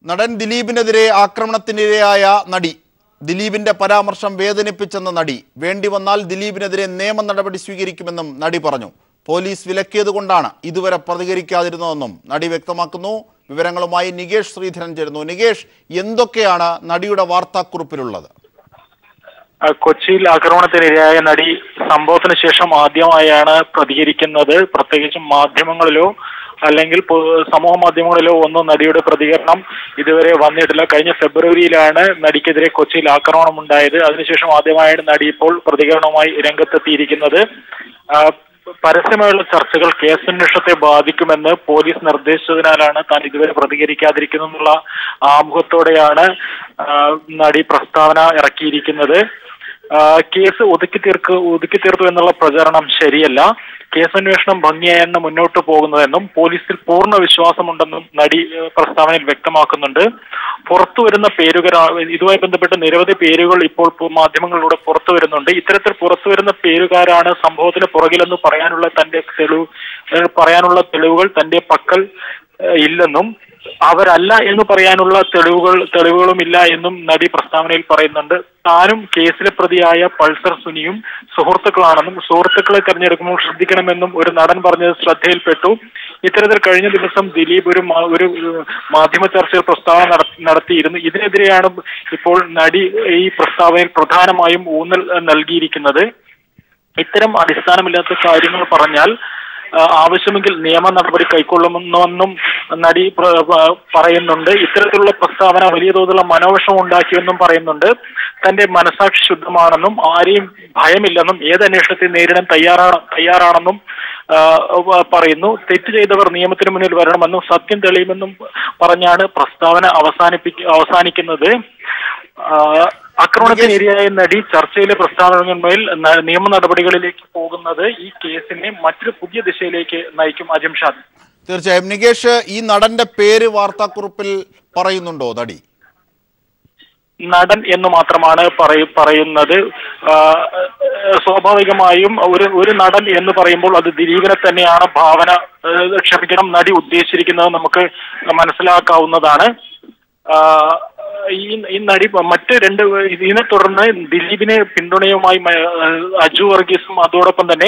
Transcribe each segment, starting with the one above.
നടൻ ദിലീപിനെതിരെ ആക്രമണത്തിനിരയായ നടി ദിലീപിന്റെ പരാമർശം വേദനിപ്പിച്ചെന്ന നടി വേണ്ടി വന്നാൽ ദിലീപിനെതിരെ നിയമ നടപടി സ്വീകരിക്കുമെന്നും നടി പറഞ്ഞു പോലീസ് വിലക്കിയതുകൊണ്ടാണ് ഇതുവരെ പ്രതികരിക്കാതിരുന്നതെന്നും നടി വ്യക്തമാക്കുന്നു വിവരങ്ങളുമായി നികേഷ് ശ്രീധരൻ ചേരുന്നു നികേഷ് എന്തൊക്കെയാണ് നടിയുടെ വാർത്താക്കുറിപ്പിലുള്ളത് ആ, കൊച്ചിയിൽ ആക്രമണത്തിനിരയായ നടി സംഭവത്തിന് ശേഷം ആദ്യമായാണ് പ്രതികരിക്കുന്നത് പ്രത്യേകിച്ചും മാധ്യമങ്ങളിലോ അല്ലെങ്കിൽ പൊ- സമൂഹ മാധ്യമങ്ങളിലോ ഒന്നും നടിയുടെ പ്രതികരണം ഇതുവരെ വന്നിട്ടില്ല കഴിഞ്ഞ ഫെബ്രുവരിയിലാണ് നടിക്കെതിരെ കൊച്ചിയിൽ ആക്രമണം ഉണ്ടായത് അതിനുശേഷം ആദ്യമായാണ് നടി ഇപ്പോൾ പ്രതികരണവുമായി രംഗത്തെത്തിയിരിക്കുന്നത് ആ, പരസ്യമായുള്ള ചർച്ചകൾ കേസന്വേഷണത്തെ ബാധിക്കുമെന്ന് പോലീസ് നിർദ്ദേശിച്ചതിനാലാണ് താൻ ഇതുവരെ പ്രതികരിക്കാതിരിക്കുന്നുള്ള ആമുഖത്തോടെയാണ് ആ, നടി പ്രസ്താവന ഇറക്കിയിരിക്കുന്നത് ആ, കേസ് ഒതുക്കി തീർക്ക് ഒതുക്കി തീർത്തു എന്നുള്ള പ്രചാരണം ശരിയല്ല കേസന്വേഷണം ഭംഗിയായാണ് മുന്നോട്ട് പോകുന്നതെന്നും പോലീസിൽ പൂർണ്ണ വിശ്വാസമുണ്ടെന്നും നടി ഏ, പ്രസ്താവനയിൽ വ്യക്തമാക്കുന്നുണ്ട് പുറത്തു വരുന്ന പേരുകൾ ഇതുമായി ബന്ധപ്പെട്ട് നിരവധി പേരുകൾ ഇപ്പോൾ പു- മാധ്യമങ്ങളിലൂടെ പുറത്തു വരുന്നുണ്ട് ഇത്തരത്തിൽ പുറത്തു വരുന്ന പേരുകാരാണ് സംഭവത്തിന് പുറകിലെന്ന് പറയാനുള്ള തന്റെ തെളിവ് ഏ, പറയാനുള്ള തെളിവുകൾ തന്റെ പക്കൽ ഏ, ഇല്ലെന്നും അവരല്ല എന്ന് പറയാനുള്ള തെളിവുകൾ തെളിവുകളും ഇല്ല എന്നും നടി പ്രസ്താവനയിൽ പറയുന്നുണ്ട് താനും കേസിലെ പ്രതിയായ പൾസർ സുനിയും സുഹൃത്തുക്കളാണെന്നും സുഹൃത്തുക്കളെ തെരഞ്ഞെടുക്കുമ്പോൾ ശ്രദ്ധിക്കണമെന്നും ഒരു നടൻ പറഞ്ഞത് ശ്രദ്ധയിൽപ്പെട്ടു ഇത്തരത്തിൽ കഴിഞ്ഞ ദിവസം ദിലീപ് ഒരു മാ- ഒരു ഏഹ്, മാധ്യമ ചർച്ചയിൽ പ്രസ്താവന നട- നടത്തിയിരുന്നു ഇതിനെതിരെയാണ് ഇപ്പോൾ നടി ഈ പ്രസ്താവനയിൽ പ്രധാനമായും ഊന്നൽ ഏഹ്, നൽകിയിരിക്കുന്നത് ഇത്തരം അടിസ്ഥാനമില്ലാത്ത കാര്യങ്ങൾ പറഞ്ഞാൽ ആ, ആവശ്യമെങ്കിൽ നിയമ നടപടി കൈക്കൊള്ളുമെന്നും നടി പ്ര- പ- പറയുന്നുണ്ട് ഇത്തരത്തിലുള്ള പ്രസ്താവന വലിയ തോതിലുള്ള മനോവിഷം ഉണ്ടാക്കിയെന്നും പറയുന്നുണ്ട് തന്റെ മനസാക്ഷി ശുദ്ധമാണെന്നും ആരെയും ഭയമില്ലെന്നും ഏത് അന്വേഷണത്തെ നേരിടാൻ തയ്യാറാണ് തയ്യാറാണെന്നും ആ, വ- പറയുന്നു തെറ്റ് ചെയ്തവർ നിയമത്തിന് മുന്നിൽ വരണമെന്നും സത്യം തെളിയുമെന്നും പറഞ്ഞാണ് പ്രസ്താവന അവസാനിപ്പിക്ക അവസാനിക്കുന്നത് ആ, ആക്രമണത്തിനിരയായ നടി ചർച്ചയിലെ പ്രസ്താവനകളിൽ ന- നിയമ നടപടികളിലേക്ക് പോകുന്നത് ഈ കേസിനെ മറ്റൊരു പുതിയ ദിശയിലേക്ക് നയിക്കും അജിംഷാദ് തീർച്ചയായും നികേഷ് ഈ നടന്റെ പേര് വാർത്താക്കുറിപ്പിൽ പറയുന്നുണ്ടോ നടി നടൻ എന്ന് മാത്രമാണ് പറയ- പറയുന്നത് ആ, സ്വാഭാവികമായും ഒരു ഒരു നടൻ എന്ന് പറയുമ്പോൾ അത് ദിലീപിനെ തന്നെയാണ് ഭാവന ഏ, ക്ഷമിക്കണം നടി ഉദ്ദേശിച്ചിരിക്കുന്നത് നമുക്ക് മനസ്സിലാക്കാവുന്നതാണ് ആ, ഈ ഈ നടി മറ്റ് രണ്ട് ഇതിനെ തുടർന്ന് ദിലീപിനെ പിന്തുണയുമായി മ- അജു വർഗീസും അതോടൊപ്പം തന്നെ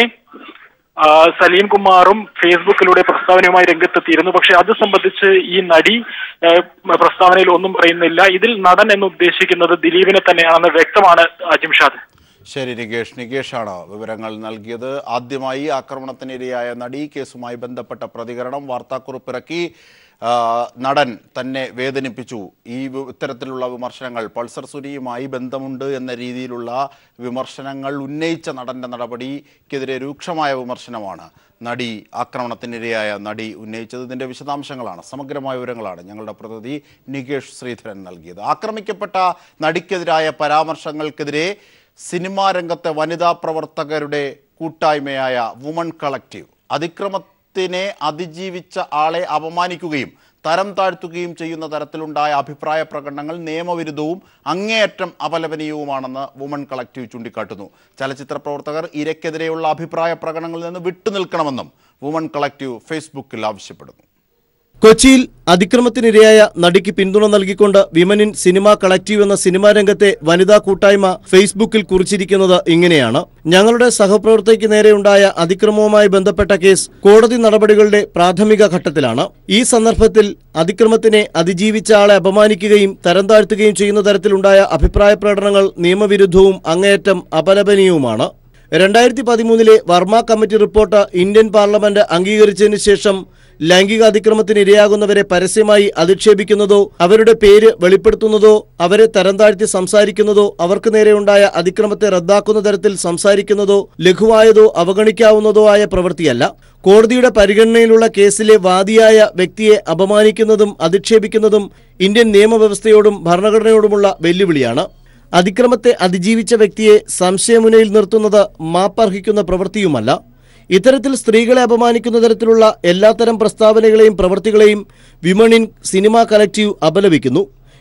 ആ, സലീം കുമാറും ഫേസ്ബുക്കിലൂടെ പ്രസ്താവനയുമായി രംഗത്തെത്തിയിരുന്നു പക്ഷെ അത് സംബന്ധിച്ച് ഈ നടി ഏ, പ്രസ്താവനയിൽ ഒന്നും പറയുന്നില്ല ഇതിൽ നടൻ എന്ന് ഉദ്ദേശിക്കുന്നത് ദിലീപിനെ തന്നെയാണെന്ന് വ്യക്തമാണ് അജിംഷാദ് ശരി നികേഷ് നികേഷാണ് വിവരങ്ങൾ നൽകിയത് ആദ്യമായി ആക്രമണത്തിനിരയായ നടി കേസുമായി ബന്ധപ്പെട്ട പ്രതികരണം വാർത്താക്കുറിപ്പിറക്കി ആ, നടൻ തന്നെ വേദനിപ്പിച്ചു ഈ വി- ഇത്തരത്തിലുള്ള വിമർശനങ്ങൾ പൾസർ സുനിയുമായി ബന്ധമുണ്ട് എന്ന രീതിയിലുള്ള വിമർശനങ്ങൾ ഉന്നയിച്ച നടന്റെ നടപടിക്കെതിരെ രൂക്ഷമായ വിമർശനമാണ് നടി ആക്രമണത്തിനിരയായ നടി ഉന്നയിച്ചത് ഇതിൻ്റെ വിശദാംശങ്ങളാണ് സമഗ്രമായ വിവരങ്ങളാണ് ഞങ്ങളുടെ പ്രതിനിധി നികേഷ് ശ്രീധരൻ നൽകിയത് ആക്രമിക്കപ്പെട്ട നടിക്കെതിരായ പരാമർശങ്ങൾക്കെതിരെ സിനിമാ രംഗത്തെ വനിതാ പ്രവർത്തകരുടെ കൂട്ടായ്മയായ വുമൺ കളക്റ്റീവ് അതിക്രമത്തിനെ അതിജീവിച്ച ആളെ അപമാനിക്കുകയും തരം താഴ്ത്തുകയും ചെയ്യുന്ന തരത്തിലുണ്ടായ അഭിപ്രായ പ്രകടനങ്ങൾ നിയമവിരുദ്ധവും അങ്ങേയറ്റം അപലപനീയവുമാണെന്ന് വുമൺ കളക്റ്റീവ് ചൂണ്ടിക്കാട്ടുന്നു ചലച്ചിത്ര പ്രവർത്തകർ ഇരയ്ക്കെതിരെയുള്ള അഭിപ്രായ പ്രകടനങ്ങളിൽ നിന്ന് വിട്ടുനിൽക്കണമെന്നും വുമൺ കളക്റ്റീവ് ഫേസ്ബുക്കിൽ ആവശ്യപ്പെടുന്നു കൊച്ചിയിൽ അതിക്രമത്തിനിരയായ നടിക്ക് പിന്തുണ നൽകിക്കൊണ്ട് വിമൻ ഇൻ സിനിമ കളക്റ്റീവ് എന്ന സിനിമാ രംഗത്തെ വനിതാ കൂട്ടായ്മ ഫേസ്ബുക്കിൽ കുറിച്ചിരിക്കുന്നത് ഇങ്ങനെയാണ് ഞങ്ങളുടെ സഹപ്രവർത്തകയ്ക്ക് നേരെയുണ്ടായ അതിക്രമവുമായി ബന്ധപ്പെട്ട കേസ് കോടതി നടപടികളുടെ പ്രാഥമിക ഘട്ടത്തിലാണ് ഈ സന്ദർഭത്തിൽ അതിക്രമത്തിനെ അതിജീവിച്ച ആളെ അപമാനിക്കുകയും തരം താഴ്ത്തുകയും ചെയ്യുന്ന തരത്തിലുണ്ടായ അഭിപ്രായ പ്രകടനങ്ങൾ നിയമവിരുദ്ധവും അങ്ങേയറ്റം അപലപനീയവുമാണ് രണ്ടായിരത്തി പതിമൂന്നിലെ Verma committee report Indian parliament അംഗീകരിച്ചതിന് ശേഷം ലൈംഗിക അതിക്രമത്തിന് ഇരയാകുന്നവരെ പരസ്യമായി അധിക്ഷേപിക്കുന്നതോ അവരുടെ പേര് വെളിപ്പെടുത്തുന്നതോ അവരെ തരം താഴ്ത്തി സംസാരിക്കുന്നതോ അവർക്ക് നേരെയുണ്ടായ അതിക്രമത്തെ റദ്ദാക്കുന്ന തരത്തിൽ സംസാരിക്കുന്നതോ ലഘുവായതോ അവഗണിക്കാവുന്നതോ ആയ പ്രവൃത്തിയല്ല കോടതിയുടെ പരിഗണനയിലുള്ള കേസിലെ വാദിയായ വ്യക്തിയെ അപമാനിക്കുന്നതും അധിക്ഷേപിക്കുന്നതും ഇന്ത്യൻ നിയമവ്യവസ്ഥയോടും ഭരണഘടനയോടുമുള്ള വെല്ലുവിളിയാണ് അതിക്രമത്തെ അതിജീവിച്ച വ്യക്തിയെ സംശയമുനയിൽ നിർത്തുന്നത് മാപ്പർഹിക്കുന്ന പ്രവൃത്തിയുമല്ല ഇത്തരത്തിൽ സ്ത്രീകളെ അപമാനിക്കുന്ന തരത്തിലുള്ള എല്ലാത്തരം പ്രസ്താവനകളെയും പ്രവൃത്തികളെയും വിമൺ ഇൻ സിനിമ കളക്റ്റീവ് അപലപിക്കുന്നു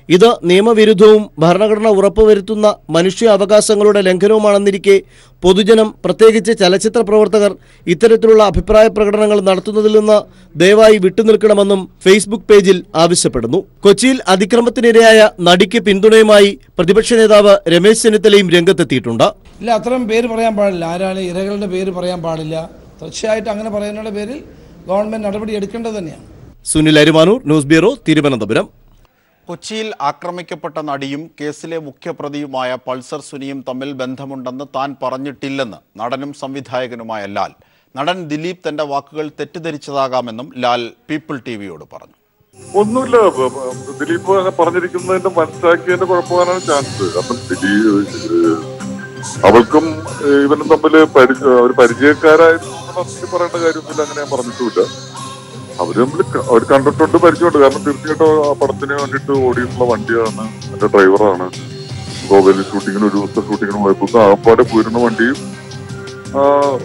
ഇത് നിയമവിരുദ്ധവും ഭരണഘടന ഉറപ്പുവരുത്തുന്ന മനുഷ്യ അവകാശങ്ങളുടെ ലംഘനവുമാണെന്നിരിക്കെ പൊതുജനം പ്രത്യേകിച്ച് ചലച്ചിത്ര പ്രവർത്തകർ ഇത്തരത്തിലുള്ള അഭിപ്രായ പ്രകടനങ്ങൾ നടത്തുന്നതിൽ നിന്ന് ദയവായി വിട്ടുനിൽക്കണമെന്നും ഫേസ്ബുക്ക് പേജിൽ ആവശ്യപ്പെടുന്നു കൊച്ചിയിൽ അതിക്രമത്തിനിരയായ നടിക്ക് പിന്തുണയുമായി പ്രതിപക്ഷ നേതാവ് രമേശ് ചെന്നിത്തലയും രംഗത്തെത്തിയിട്ടുണ്ട് ഇല്ല അത്തരം പേര് പറയാൻ പാടില്ല ആരാണ് ഇരകളുടെ പേര് പറയാൻ പാടില്ല തീർച്ചയായിട്ടും അങ്ങനെ പറയുന്നതിന്റെ പേരിൽ ഗവൺമെന്റ് നടപടി എടുക്കേണ്ടത് തന്നെയാണ് സുനിൽ അരിമാനൂർ ന്യൂസ് ബ്യൂറോ തിരുവനന്തപുരം കൊച്ചിയിൽ ആക്രമിക്കപ്പെട്ട നടിയും കേസിലെ മുഖ്യപ്രതിയുമായ പൾസർ സുനിയും തമ്മിൽ ബന്ധമുണ്ടെന്ന് താൻ പറഞ്ഞിട്ടില്ലെന്ന് നടനും സംവിധായകനുമായ ലാൽ നടൻ ദിലീപ് തന്റെ വാക്കുകൾ തെറ്റിദ്ധരിച്ചതാകാമെന്നും ലാൽ പീപ്പിൾ ടി വിയോട് പറഞ്ഞു ഒന്നുമില്ല ബ- ബ- ദിലീപ് അങ്ങനെ പറഞ്ഞിരിക്കുന്നതിന്റെ മനസ്സിലാക്കിയതിന്റെ കുഴപ്പമാകാനാണ് ചാൻസ് അപ്പം ദിലീപ് ഏഹ്, അവൾക്കും ഏഹ്, ഇവനും തമ്മിൽ ഒരു പരിചയക്കാരായിരുന്നു എന്നുള്ള അർത്ഥത്തിൽ പറയേണ്ട കാര്യമൊന്നുമില്ല അങ്ങനെ ഞാൻ പറഞ്ഞിട്ടുമില്ല അവര് തമ്മിൽ ക- അവർ കണ്ടിട്ടുണ്ട് പരിചയമുണ്ട് കാരണം തീർച്ചയായിട്ടും ആ പടത്തിന് വേണ്ടിയിട്ട് ഓടിയിട്ടുള്ള വണ്ടിയാണ് എന്റെ ഡ്രൈവറാണ് ഗോവയിൽ ഷൂട്ടിങ്ങിന് ഒരു ദിവസത്തെ ഷൂട്ടിങ്ങിന് പോയപ്പോൾ ആപ്പാടെ പോയിരുന്ന വണ്ടിയും ആ,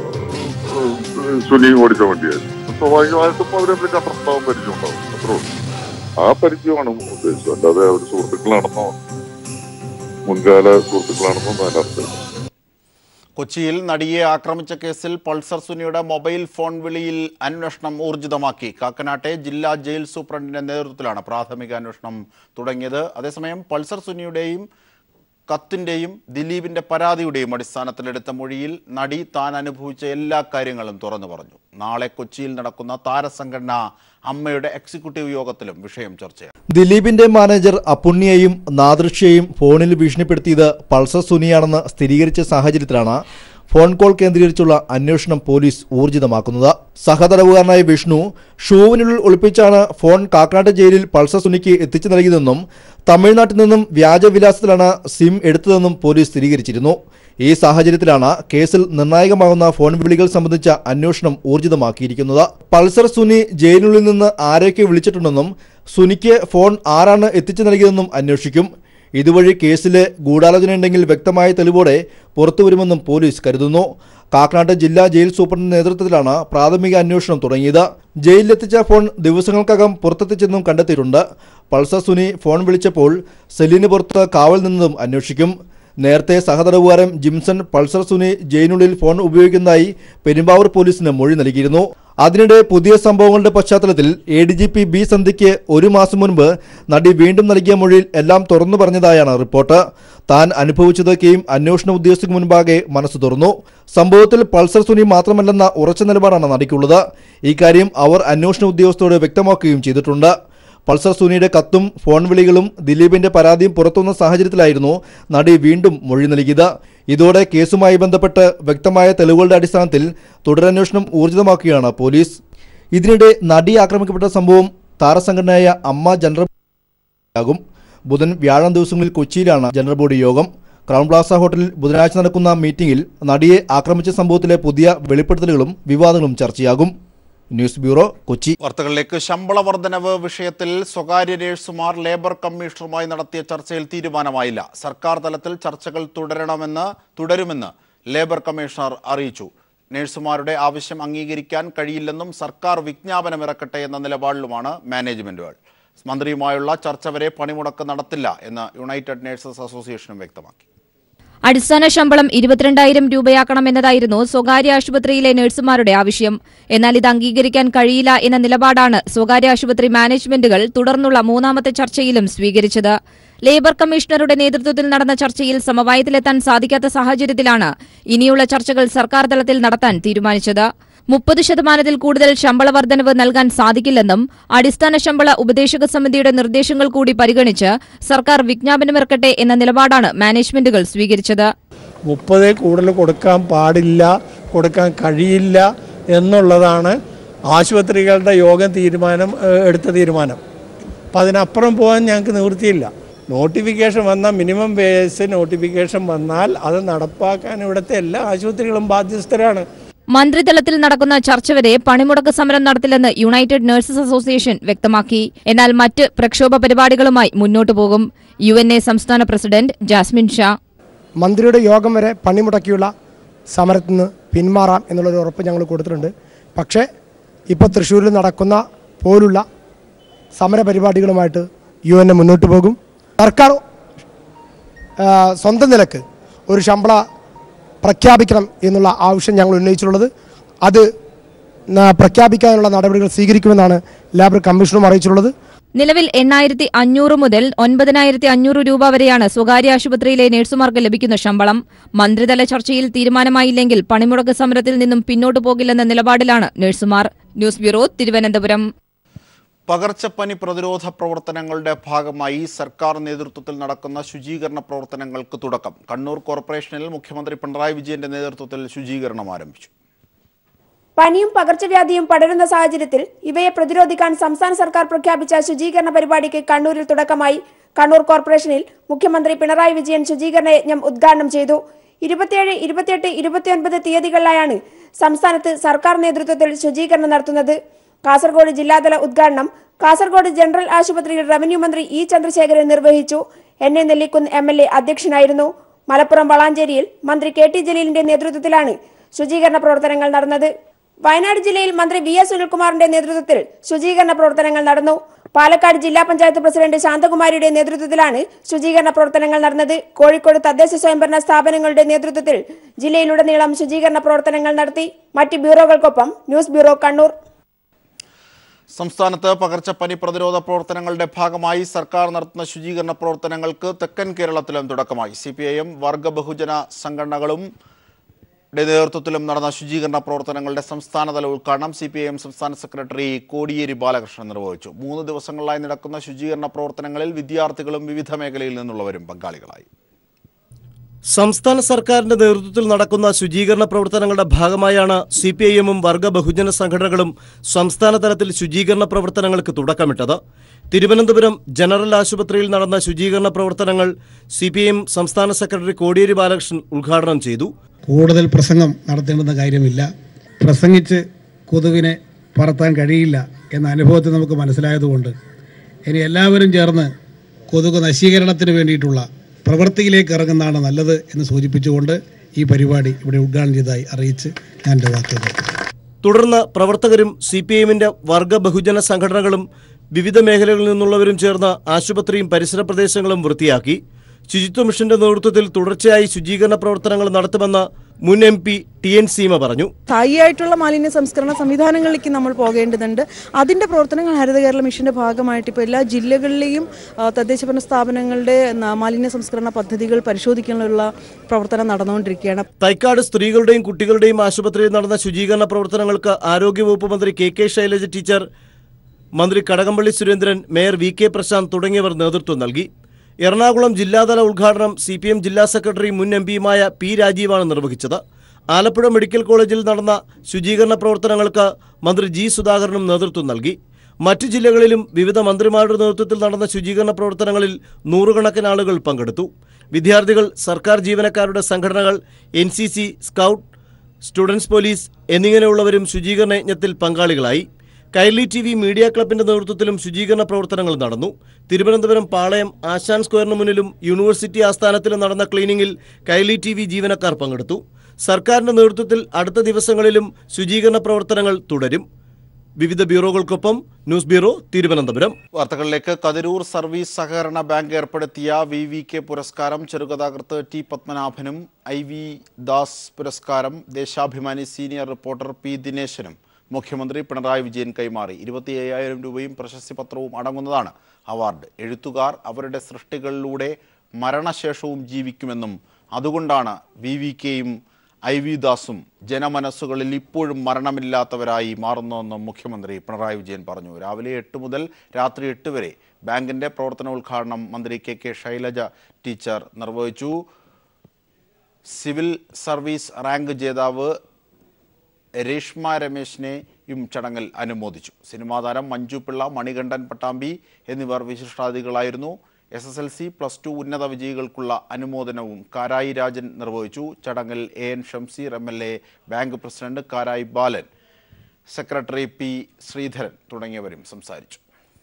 ഏഹ്, സുനിയും ഓടിച്ച വണ്ടിയായിരുന്നു സ്വാഭാവികമായിട്ടും അവർ തമ്മിൽ കണ്ടിട്ടുണ്ടാവും പരിചയമുണ്ടാവും അത്രേ ഉള്ളൂ ആ പരിചയമാണ് ഉദ്ദേശിച്ചത് അല്ലാതെ അവർ സുഹൃത്തുക്കളാണെന്നോ മുൻകാല സുഹൃത്തുക്കളാണെന്നോ അതിനർത്ഥം കൊച്ചിയിൽ നടിയെ ആക്രമിച്ച കേസിൽ പൾസർ സുനിയുടെ മൊബൈൽ ഫോൺ വിളിയിൽ അന്വേഷണം ഊർജിതമാക്കി കാക്കനാട്ടെ ജില്ലാ ജയിൽ സൂപ്രണ്ടിന്റെ നേതൃത്വത്തിലാണ് പ്രാഥമിക അന്വേഷണം തുടങ്ങിയത് അതേസമയം പൾസർ സുനിയുടെയും കത്തിന്റെയും ദിലീപിന്റെ പരാതിയുടെയും അടിസ്ഥാനത്തിലെടുത്ത മൊഴിയിൽ നടി താൻ അനുഭവിച്ച എല്ലാ കാര്യങ്ങളും തുറന്നു പറഞ്ഞു നാളെ കൊച്ചിയിൽ നടക്കുന്ന താരസംഘടന അമ്മയുടെ എക്സിക്യൂട്ടീവ് യോഗത്തിലും വിഷയം ചർച്ചയാകും ദിലീപിന്റെ മാനേജർ അപ്പുണ്ണിയെയും നാദൃശ്യയും ഫോണിൽ ഭീഷണിപ്പെടുത്തിയത് പൾസർ സുനിയാണെന്ന് സ്ഥിരീകരിച്ച സാഹചര്യത്തിലാണ് ഫോൺ കോൾ കേന്ദ്രീകരിച്ചുള്ള അന്വേഷണം പോലീസ് ഊർജിതമാക്കുന്നത് സഹതടവുകാരനായ വിഷ്ണു ഷൂവിനുള്ളിൽ ഒളിപ്പിച്ചാണ് ഫോൺ കാക്കനാട്ട് ജയിലിൽ പൾസർ സുനിക്ക് എത്തിച്ചു നൽകിയതെന്നും തമിഴ്നാട്ടിൽ നിന്നും വ്യാജവിലാസത്തിലാണ് സിം എടുത്തതെന്നും പോലീസ് സ്ഥിരീകരിച്ചിരുന്നു ഈ സാഹചര്യത്തിലാണ് കേസിൽ നിർണായകമാകുന്ന ഫോൺ വിളികൾ സംബന്ധിച്ച അന്വേഷണം ഊർജിതമാക്കിയിരിക്കുന്നത് പൾസർ സുനി ജയിലിനുള്ളിൽ നിന്ന് ആരെയൊക്കെ വിളിച്ചിട്ടുണ്ടെന്നും സുനിക്ക് ഫോൺ ആരാണ് എത്തിച്ചു നൽകിയതെന്നും അന്വേഷിക്കും ഇതുവഴി കേസിലെ ഗൂഢാലോചനയുണ്ടെങ്കിൽ വ്യക്തമായ തെളിവോടെ പുറത്തുവരുമെന്നും പോലീസ് കരുതുന്നു കാക്കനാട് ജില്ലാ ജയിൽ സൂപ്രണ്ടിന്റെ നേതൃത്വത്തിലാണ് പ്രാഥമിക അന്വേഷണം തുടങ്ങിയത് ജയിലിലെത്തിച്ച ഫോൺ ദിവസങ്ങൾക്കകം പുറത്തെത്തിച്ചെന്നും കണ്ടെത്തിയിട്ടുണ്ട് പൾസർ സുനി ഫോൺ വിളിച്ചപ്പോൾ സെല്ലിന് പുറത്ത് കാവൽ നിന്നതും അന്വേഷിക്കും നേരത്തെ സഹതടവുകാരൻ ജിംസൺ പൾസർ സുനി ജയിലിനുള്ളിൽ ഫോൺ ഉപയോഗിക്കുന്നതായി പെരുമ്പാവൂർ പോലീസിന് മൊഴി നൽകിയിരുന്നു അതിനിടെ പുതിയ സംഭവങ്ങളുടെ പശ്ചാത്തലത്തിൽ A D G P B സന്ധ്യയ്ക്ക് ഒരു മാസം മുൻപ് നടി വീണ്ടും നൽകിയ മൊഴിയിൽ എല്ലാം തുറന്നു പറഞ്ഞതായാണ് റിപ്പോർട്ട് താൻ അനുഭവിച്ചതൊക്കെയും അന്വേഷണ ഉദ്യോഗസ്ഥർക്ക് മുൻപാകെ മനസ്സ് തുറന്നു സംഭവത്തിൽ പൾസർ സുനി മാത്രമല്ലെന്ന ഉറച്ച നിലപാടാണ് നടിക്കുള്ളത് ഇക്കാര്യം അവർ അന്വേഷണ ഉദ്യോഗസ്ഥരോട് വ്യക്തമാക്കുകയും ചെയ്തിട്ടുണ്ട് പൾസർ സുനിയുടെ കത്തും ഫോൺ വിളികളും ദിലീപിന്റെ പരാതിയും പുറത്തുവന്ന സാഹചര്യത്തിലായിരുന്നു നടി വീണ്ടും മൊഴി നൽകിയത് ഇതോടെ കേസുമായി ബന്ധപ്പെട്ട് വ്യക്തമായ തെളിവുകളുടെ അടിസ്ഥാനത്തിൽ തുടരന്വേഷണം ഊർജിതമാക്കുകയാണ് പോലീസ് ഇതിനിടെ നടി ആക്രമിക്കപ്പെട്ട സംഭവം താരസംഘടനയായ അമ്മ ജനറൽ യാകും ബുധൻ വ്യാഴം ദിവസങ്ങളിൽ കൊച്ചിയിലാണ് ജനറൽ ബോഡി യോഗം ക്രൗൺ പ്ലാസ ഹോട്ടലിൽ ബുധനാഴ്ച നടക്കുന്ന മീറ്റിംഗിൽ നടിയെ ആക്രമിച്ച സംഭവത്തിലെ പുതിയ വെളിപ്പെടുത്തലുകളും വിവാദങ്ങളും ചർച്ചയാകും ന്യൂസ് ബ്യൂറോ കൊച്ചി വാർത്തകളിലേക്ക് ശമ്പള വർധനവ് വിഷയത്തിൽ സ്വകാര്യ നഴ്സുമാർ ലേബർ കമ്മീഷണറുമായി നടത്തിയ ചർച്ചയിൽ തീരുമാനമായില്ല സർക്കാർ തലത്തിൽ ചർച്ചകൾ തുടരണമെന്ന് തുടരുമെന്ന് ലേബർ കമ്മീഷണർ അറിയിച്ചു നഴ്സുമാരുടെ ആവശ്യം അംഗീകരിക്കാൻ കഴിയില്ലെന്നും സർക്കാർ വിജ്ഞാപനമിറക്കട്ടെ എന്ന നിലപാടിലുമാണ് മാനേജ്മെന്റുകൾ മന്ത്രിയുമായുള്ള ചർച്ച വരെ പണിമുടക്ക് നടത്തില്ല എന്ന് യുണൈറ്റഡ് നഴ്സസ് അസോസിയേഷനും വ്യക്തമാക്കി അടിസ്ഥാന ശമ്പളം ഇരുപത്തിരണ്ടായിരം രൂപയാക്കണമെന്നതായിരുന്നു സ്വകാര്യ ആശുപത്രിയിലെ നഴ്സുമാരുടെ ആവശ്യം എന്നാൽ ഇത് അംഗീകരിക്കാൻ കഴിയില്ല എന്ന നിലപാടാണ് സ്വകാര്യ ആശുപത്രി മാനേജ്മെന്റുകൾ തുടർന്നുള്ള മൂന്നാമത്തെ ചർച്ചയിലും സ്വീകരിച്ചത് ലേബർ കമ്മീഷണറുടെ നേതൃത്വത്തിൽ നടന്ന ചർച്ചയിൽ സമവായത്തിലെത്താൻ സാധിക്കാത്ത സാഹചര്യത്തിലാണ് ഇനിയുള്ള ചർച്ചകൾ സർക്കാർ തലത്തിൽ നടത്താൻ തീരുമാനിച്ചത് മുപ്പത് ശതമാനത്തിൽ കൂടുതൽ ശമ്പള വർധനവ് നൽകാൻ സാധിക്കില്ലെന്നും അടിസ്ഥാന ശമ്പള ഉപദേശക സമിതിയുടെ നിർദ്ദേശങ്ങൾ കൂടി പരിഗണിച്ച് സർക്കാർ വിജ്ഞാപനമിറക്കട്ടെ എന്ന നിലപാടാണ് മാനേജ്മെന്റുകൾ സ്വീകരിച്ചത് മുപ്പത് കൂടുതൽ കൊടുക്കാൻ പാടില്ല കൊടുക്കാൻ കഴിയില്ല എന്നുള്ളതാണ് ആശുപത്രികളുടെ യോഗം തീരുമാനം ഏഹ്, എടുത്ത തീരുമാനം അപ്പം അതിനപ്പുറം പോകാൻ ഞങ്ങൾക്ക് നിവൃത്തിയില്ല നോട്ടിഫിക്കേഷൻ വന്നാൽ മിനിമം വേസ് നോട്ടിഫിക്കേഷൻ വന്നാൽ അത് നടപ്പാക്കാൻ ഇവിടുത്തെ എല്ലാ ആശുപത്രികളും ബാധ്യസ്ഥരാണ് മന്ത്രിതലത്തിൽ നടക്കുന്ന ചർച്ച വരെ പണിമുടക്ക് സമരം നടത്തില്ലെന്ന് യുണൈറ്റഡ് നഴ്സസ് അസോസിയേഷൻ വ്യക്തമാക്കി എന്നാൽ മറ്റ് പ്രക്ഷോഭ പരിപാടികളുമായി മുന്നോട്ടു പോകും യു എൻ എ സംസ്ഥാന പ്രസിഡന്റ് ജാസ്മിൻ ഷാ മന്ത്രിയുടെ യോഗം വരെ പണിമുടക്കിയുള്ള സമരത്തിൽ നിന്ന് പിന്മാറാം എന്നുള്ളൊരു ഉറപ്പ് ഞങ്ങൾ കൊടുത്തിട്ടുണ്ട് പക്ഷേ ഇപ്പോൾ തൃശ്ശൂരിൽ നടക്കുന്ന പോലുള്ള സമരപരിപാടികളുമായിട്ട് യു എൻ എ മുന്നോട്ട് പോകും സർക്കാർ ആ, സ്വന്തം നിലക്ക് ഒരു ശമ്പള പ്രഖ്യാപിക്കണം എന്നുള്ള ആവശ്യം ഞങ്ങൾ ഉന്നയിച്ചിട്ടുള്ളത് അത് ന- പ്രഖ്യാപിക്കാനുള്ള നടപടികൾ സ്വീകരിക്കുമെന്നാണ് ലേബർ കമ്മീഷനും അറിയിച്ചിട്ടുള്ളത് നിലവിൽ എണ്ണായിരത്തി അഞ്ഞൂറ് മുതൽ ഒൻപതിനായിരത്തി അഞ്ഞൂറ് രൂപ വരെയാണ് സ്വകാര്യ ആശുപത്രിയിലെ നഴ്സുമാർക്ക് ലഭിക്കുന്ന ശമ്പളം മന്ത്രിതല ചർച്ചയിൽ തീരുമാനമായില്ലെങ്കിൽ പണിമുടക്ക് സമരത്തിൽ നിന്നും പിന്നോട്ടു പോകില്ലെന്ന നിലപാടിലാണ് നഴ്സുമാർ ന്യൂസ് ബ്യൂറോ തിരുവനന്തപുരം പകർച്ചപ്പനി പ്രതിരോധ പ്രവർത്തനങ്ങളുടെ ഭാഗമായി സർക്കാർ നേതൃത്വത്തിൽ നടക്കുന്ന ശുചീകരണ പ്രവർത്തനങ്ങൾക്ക് തുടക്കം കണ്ണൂർ കോർപ്പറേഷനിൽ മുഖ്യമന്ത്രി പിണറായി വിജയന്റെ നേതൃത്വത്തിൽ ശുചീകരണം ആരംഭിച്ചു പനിയും പകർച്ചവ്യാധിയും പടരുന്ന സാഹചര്യത്തിൽ ഇവയെ പ്രതിരോധിക്കാൻ സംസ്ഥാന സർക്കാർ പ്രഖ്യാപിച്ച ശുചീകരണ പരിപാടിക്ക് കണ്ണൂരിൽ തുടക്കമായി കണ്ണൂർ കോർപ്പറേഷനിൽ മുഖ്യമന്ത്രി പിണറായി വിജയൻ ശുചീകരണ യജ്ഞം ഉദ്ഘാടനം ചെയ്തു ഇരുപത്തിയേഴ് ഇരുപത്തിയെട്ട് ഇരുപത്തിയൊൻപത് തീയതികളിലായാണ് സംസ്ഥാനത്ത് സർക്കാർ നേതൃത്വത്തിൽ ശുചീകരണം നടത്തുന്നത് കാസർഗോഡ് ജില്ലാതല ഉദ്ഘാടനം കാസർഗോഡ് ജനറൽ ആശുപത്രിയിൽ റവന്യൂ മന്ത്രി ഇ ചന്ദ്രശേഖരൻ നിർവഹിച്ചു N A Nellikkunnu M L A അധ്യക്ഷനായിരുന്നു മലപ്പുറം വളാഞ്ചേരിയിൽ മന്ത്രി കെ ടി ജലീലിന്റെ നേതൃത്വത്തിലാണ് ശുചീകരണ പ്രവർത്തനങ്ങൾ നടന്നത് വയനാട് ജില്ലയിൽ മന്ത്രി വി എസ് സുനിൽകുമാറിന്റെ നേതൃത്വത്തിൽ ശുചീകരണ പ്രവർത്തനങ്ങൾ നടന്നു പാലക്കാട് ജില്ലാ പഞ്ചായത്ത് പ്രസിഡന്റ് ശാന്തകുമാരിയുടെ നേതൃത്വത്തിലാണ് ശുചീകരണ പ്രവർത്തനങ്ങൾ നടന്നത് കോഴിക്കോട് തദ്ദേശ സ്വയംഭരണ സ്ഥാപനങ്ങളുടെ നേതൃത്വത്തിൽ ജില്ലയിലുടനീളം ശുചീകരണ പ്രവർത്തനങ്ങൾ നടത്തി മറ്റ് ബ്യൂറോകൾക്കൊപ്പം ന്യൂസ് ബ്യൂറോ കണ്ണൂർ സംസ്ഥാനത്ത് പകർച്ചപ്പനി പ്രതിരോധ പ്രവർത്തനങ്ങളുടെ ഭാഗമായി സർക്കാർ നടത്തുന്ന ശുചീകരണ പ്രവർത്തനങ്ങൾക്ക് തെക്കൻ കേരളത്തിലും തുടക്കമായി സി പി ഐ എം വർഗ ബഹുജന സംഘടനകളും യുടെ നേതൃത്വത്തിലും നടന്ന ശുചീകരണ പ്രവർത്തനങ്ങളുടെ സംസ്ഥാനതല ഉദ്ഘാടനം സി പി ഐ എം സംസ്ഥാന സെക്രട്ടറി കോടിയേരി ബാലകൃഷ്ണൻ നിർവഹിച്ചു മൂന്ന് ദിവസങ്ങളിലായി നടക്കുന്ന ശുചീകരണ പ്രവർത്തനങ്ങളിൽ വിദ്യാർത്ഥികളും വിവിധ മേഖലയിൽ നിന്നുള്ളവരും പങ്കാളികളായി സംസ്ഥാന സർക്കാരിന്റെ നേതൃത്വത്തിൽ നടക്കുന്ന ശുചീകരണ പ്രവർത്തനങ്ങളുടെ ഭാഗമായാണ് സി പി ഐ എമ്മും വർഗ ബഹുജന സംഘടനകളും സംസ്ഥാന തലത്തിൽ ശുചീകരണ പ്രവർത്തനങ്ങൾക്ക് തുടക്കമിട്ടത് തിരുവനന്തപുരം ജനറൽ ആശുപത്രിയിൽ നടന്ന ശുചീകരണ പ്രവർത്തനങ്ങൾ സി പി ഐ എം സംസ്ഥാന സെക്രട്ടറി കോടിയേരി ബാലകൃഷ്ണൻ ഉദ്ഘാടനം ചെയ്തു കൂടുതൽ പ്രസംഗം നടത്തേണ്ടുന്ന കാര്യമില്ല പ്രസംഗിച്ച് കൊതുകിനെ പറത്താൻ കഴിയില്ല എന്ന അനുഭവത്തിൽ നമുക്ക് മനസ്സിലായതുകൊണ്ട് ഇനി എല്ലാവരും ചേർന്ന് കൊതുക് നശീകരണത്തിന് വേണ്ടിയിട്ടുള്ള പ്രവൃത്തിയിലേക്ക് ഇറങ്ങുന്നതാണ് നല്ലത് എന്ന് സൂചിപ്പിച്ചുകൊണ്ട് ഈ പരിപാടി ഇവിടെ ഉദ്ഘാടനം ചെയ്തതായി അറിയിച്ച് ഞാൻ എൻ്റെ വാക്കുകൾ നിർത്തുന്നു. തുടർന്ന് പ്രവർത്തകരും സി പി എമ്മിന്റെ വർഗ ബഹുജന സംഘടനകളും വിവിധ മേഖലകളിൽ നിന്നുള്ളവരും ചേർന്ന് ആശുപത്രിയും പരിസര പ്രദേശങ്ങളും വൃത്തിയാക്കി ശുചിത്വ മിഷന്റെ നേതൃത്വത്തിൽ തുടർച്ചയായി ശുചീകരണ പ്രവർത്തനങ്ങൾ നടത്തുമെന്ന് മുൻ M P T N Seema പറഞ്ഞു സ്ഥായിയായിട്ടുള്ള മാലിന്യ സംസ്കരണ സംവിധാനങ്ങളിലേക്ക് നമ്മൾ പോകേണ്ടതുണ്ട് അതിൻ്റെ പ്രവർത്തനങ്ങൾ ഹരിത കേരള മിഷന്റെ ഭാഗമായിട്ട് ഇപ്പോൾ എല്ലാ ജില്ലകളിലെയും ആ, തദ്ദേശഭരണ സ്ഥാപനങ്ങളുടെ ന- മാലിന്യ സംസ്കരണ പദ്ധതികൾ പരിശോധിക്കാനുള്ള പ്രവർത്തനം നടന്നുകൊണ്ടിരിക്കുകയാണ് തൈക്കാട് സ്ത്രീകളുടെയും കുട്ടികളുടെയും ആശുപത്രിയിൽ നടന്ന ശുചീകരണ പ്രവർത്തനങ്ങൾക്ക് ആരോഗ്യവകുപ്പ് മന്ത്രി കെ കെ ശൈലജ ടീച്ചർ മന്ത്രി Kadakampally Surendran mayor V K Prasanth തുടങ്ങിയവർ നേതൃത്വം നൽകി എറണാകുളം ജില്ലാതല ഉദ്ഘാടനം സി പി എം ജില്ലാ സെക്രട്ടറി മുൻ എം പിയുമായ പി രാജീവാണ് നിർവഹിച്ചത് ആലപ്പുഴ മെഡിക്കൽ കോളേജിൽ നടന്ന ശുചീകരണ പ്രവർത്തനങ്ങൾക്ക് മന്ത്രി ജി സുധാകരനും നേതൃത്വം നൽകി മറ്റു ജില്ലകളിലും വിവിധ മന്ത്രിമാരുടെ നേതൃത്വത്തിൽ നടന്ന ശുചീകരണ പ്രവർത്തനങ്ങളിൽ നൂറുകണക്കിന് ആളുകൾ പങ്കെടുത്തു വിദ്യാർത്ഥികൾ സർക്കാർ ജീവനക്കാരുടെ സംഘടനകൾ N C C scout students police എന്നിങ്ങനെയുള്ളവരും ശുചീകരണ യജ്ഞത്തിൽ പങ്കാളികളായി കൈലി ടി വി മീഡിയ ക്ലബിന്റെ നേതൃത്വത്തിലും ശുചീകരണ പ്രവർത്തനങ്ങൾ നടന്നു തിരുവനന്തപുരം പാളയം ആശാൻ സ്ക്വയറിന് മുന്നിലും യൂണിവേഴ്സിറ്റി ആസ്ഥാനത്തിലും നടന്ന ക്ലീനിങ്ങിൽ കൈലി ടി വി ജീവനക്കാർ പങ്കെടുത്തു സർക്കാരിന്റെ നേതൃത്വത്തിൽ അടുത്ത ദിവസങ്ങളിലും ശുചീകരണ പ്രവർത്തനങ്ങൾ തുടരും വിവിധ ബ്യൂറോകൾക്കൊപ്പം ന്യൂസ് ബ്യൂറോ തിരുവനന്തപുരം വാർത്തകളിലേക്ക് കതിരൂർ സർവീസ് സഹകരണ ബാങ്ക് ഏർപ്പെടുത്തിയ വി വി കെ പുരസ്കാരം ചെറുകഥാകൃത്ത് ടി പത്മനാഭനും ഐ വി ദാസ് പുരസ്കാരം ദേശാഭിമാനി സീനിയർ റിപ്പോർട്ടർ പി ദിനേശനും മുഖ്യമന്ത്രി പിണറായി വിജയൻ കൈമാറി ഇരുപത്തി അയ്യായിരം രൂപയും പ്രശസ്തി പത്രവും അടങ്ങുന്നതാണ് അവാർഡ് എഴുത്തുകാർ അവരുടെ സൃഷ്ടികളിലൂടെ മരണശേഷവും ജീവിക്കുമെന്നും അതുകൊണ്ടാണ് വി വി കെയും ഐ വി ദാസും ജനമനസ്സുകളിൽ ഇപ്പോഴും മരണമില്ലാത്തവരായി മാറുന്നുവെന്നും മുഖ്യമന്ത്രി പിണറായി വിജയൻ പറഞ്ഞു രാവിലെ എട്ട് മുതൽ രാത്രി എട്ട് വരെ ബാങ്കിന്റെ പ്രവർത്തനോദ്ഘാടനം മന്ത്രി കെ കെ ശൈലജ ടീച്ചർ നിർവഹിച്ചു സിവിൽ സർവീസ് റാങ്ക് ജേതാവ് രേഷ്മ രമേശിനെയും ചടങ്ങിൽ അനുമോദിച്ചു സിനിമാ താരം മഞ്ജു പിള്ള മണികണ്ഠൻ പട്ടാമ്പി എന്നിവർ വിശിഷ്ടാതിഥികളായിരുന്നു S S L C plus two ഉന്നത വിജയികൾക്കുള്ള അനുമോദനവും കാരായി രാജൻ നിർവഹിച്ചു ചടങ്ങിൽ A N Shamseer M L A bank president Karayi Balan secretary P Sreedharan തുടങ്ങിയവരും സംസാരിച്ചു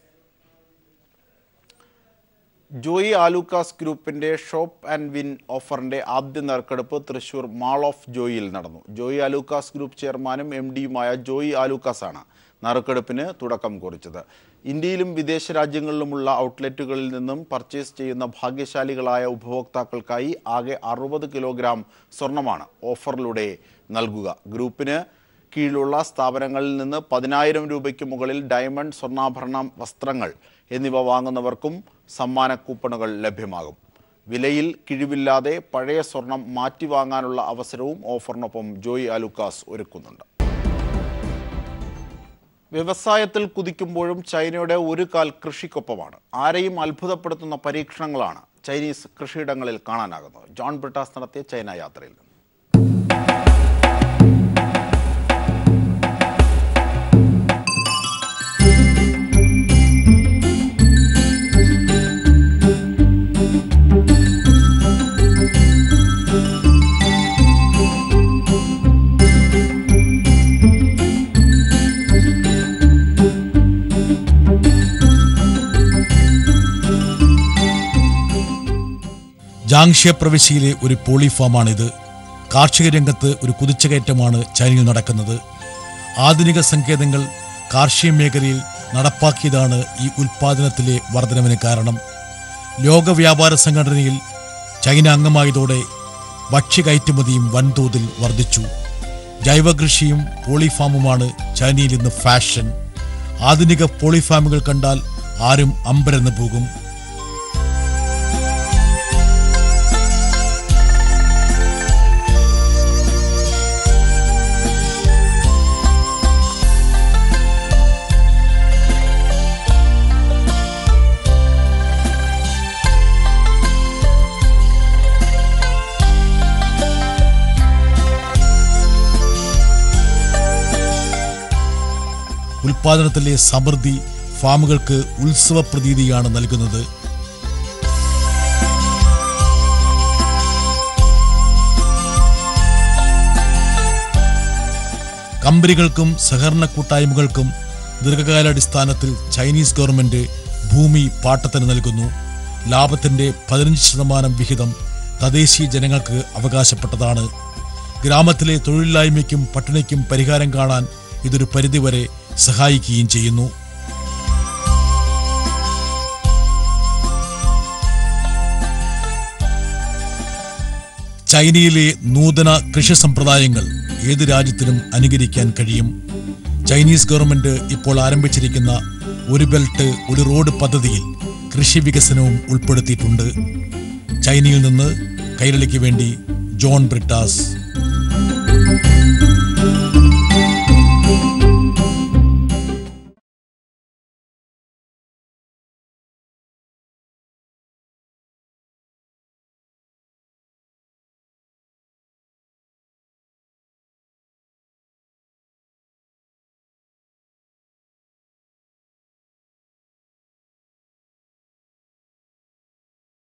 ജോയി ആലൂക്കാസ് ഗ്രൂപ്പിന്റെ ഷോപ്പ് ആൻഡ് വിൻ ഓഫറിന്റെ ആദ്യ നറുക്കെടുപ്പ് തൃശൂർ മാൾ ഓഫ് ജോയിയിൽ നടന്നു ജോയി ആലൂക്കാസ് ഗ്രൂപ്പ് ചെയർമാനും എം ഡിയുമായ ജോയി ആലൂക്കാസ് ആണ് നറുക്കെടുപ്പിന് തുടക്കം കുറിച്ചത് ഇന്ത്യയിലും വിദേശ രാജ്യങ്ങളിലുമുള്ള ഔട്ട്ലെറ്റുകളിൽ നിന്നും പർച്ചേസ് ചെയ്യുന്ന ഭാഗ്യശാലികളായ ഉപഭോക്താക്കൾക്കായി ആകെ അറുപത് കിലോഗ്രാം സ്വർണമാണ് ഓഫറിലൂടെ നൽകുക ഗ്രൂപ്പിന് കീഴിലുള്ള സ്ഥാപനങ്ങളിൽ നിന്ന് പതിനായിരം രൂപയ്ക്ക് മുകളിൽ ഡയമണ്ട് സ്വർണ്ണാഭരണ വസ്ത്രങ്ങൾ എന്നിവ വാങ്ങുന്നവർക്കും സമ്മാന കൂപ്പണുകൾ ലഭ്യമാകും വിലയിൽ കിഴിവില്ലാതെ പഴയ സ്വർണം മാറ്റി വാങ്ങാനുള്ള അവസരവും ഓഫറിനൊപ്പം ജോയി അലുക്കാസ് ഒരുക്കുന്നുണ്ട് വ്യവസായത്തിൽ കുതിക്കുമ്പോഴും ചൈനയുടെ ഒരു കാൽ കൃഷിക്കൊപ്പമാണ് ആരെയും അത്ഭുതപ്പെടുത്തുന്ന പരീക്ഷണങ്ങളാണ് ചൈനീസ് കൃഷിയിടങ്ങളിൽ കാണാനാകുന്നത് ജോൺ ബ്രിട്ടാസ് നടത്തിയ ചൈന യാത്രയിൽ നിന്ന് ജാങ്ഷ്യ പ്രവിശ്യയിലെ ഒരു പോളി ഫാമാണിത് കാർഷിക രംഗത്ത് ഒരു കുതിച്ചുകയറ്റമാണ് ചൈനയിൽ നടക്കുന്നത് ആധുനിക സങ്കേതങ്ങൾ കാർഷിക മേഖലയിൽ നടപ്പാക്കിയതാണ് ഈ ഉൽപാദനത്തിലെ വർധനവിന് കാരണം ലോക വ്യാപാര സംഘടനയിൽ ചൈന അംഗമായതോടെ ഭക്ഷ്യ കയറ്റുമതിയും വൻതോതിൽ വർദ്ധിച്ചു ജൈവകൃഷിയും പോളിഫാമുമാണ് ചൈനയിൽ ഇന്ന് ഫാഷൻ ആധുനിക പോളിഫാമുകൾ കണ്ടാൽ ആരും അമ്പരന്ന് പോകും ഉൽപാദനത്തിലെ സമൃദ്ധി ഫാമുകൾക്ക് ഉത്സവ പ്രതീതിയാണ് നൽകുന്നത് കമ്പനികൾക്കും സഹകരണ കൂട്ടായ്മകൾക്കും ദീർഘകാലാടിസ്ഥാനത്തിൽ ചൈനീസ് ഗവൺമെന്റ് ഭൂമി പാട്ടത്തിന് നൽകുന്നു ലാഭത്തിന്റെ പതിനഞ്ച് ശതമാനം വിഹിതം തദ്ദേശീയ ജനങ്ങൾക്ക് അവകാശപ്പെട്ടതാണ് ഗ്രാമത്തിലെ തൊഴിലില്ലായ്മയ്ക്കും പട്ടിണിക്കും പരിഹാരം കാണാൻ ഇതൊരു പരിധിവരെ സഹായിക്കുകയും ചെയ്യുന്നു ചൈനയിലെ നൂതന കൃഷി സമ്പ്രദായങ്ങൾ ഏത് രാജ്യത്തിനും അനുകരിക്കാൻ കഴിയും ചൈനീസ് ഗവൺമെന്റ് ഇപ്പോൾ ആരംഭിച്ചിരിക്കുന്ന ഒരു ബെൽറ്റ് ഒരു റോഡ് പദ്ധതിയിൽ കൃഷി വികസനവും ഉൾപ്പെടുത്തിയിട്ടുണ്ട് ചൈനയിൽ നിന്ന് കൈരളിക്ക് വേണ്ടി ജോൺ ബ്രിട്ടാസ്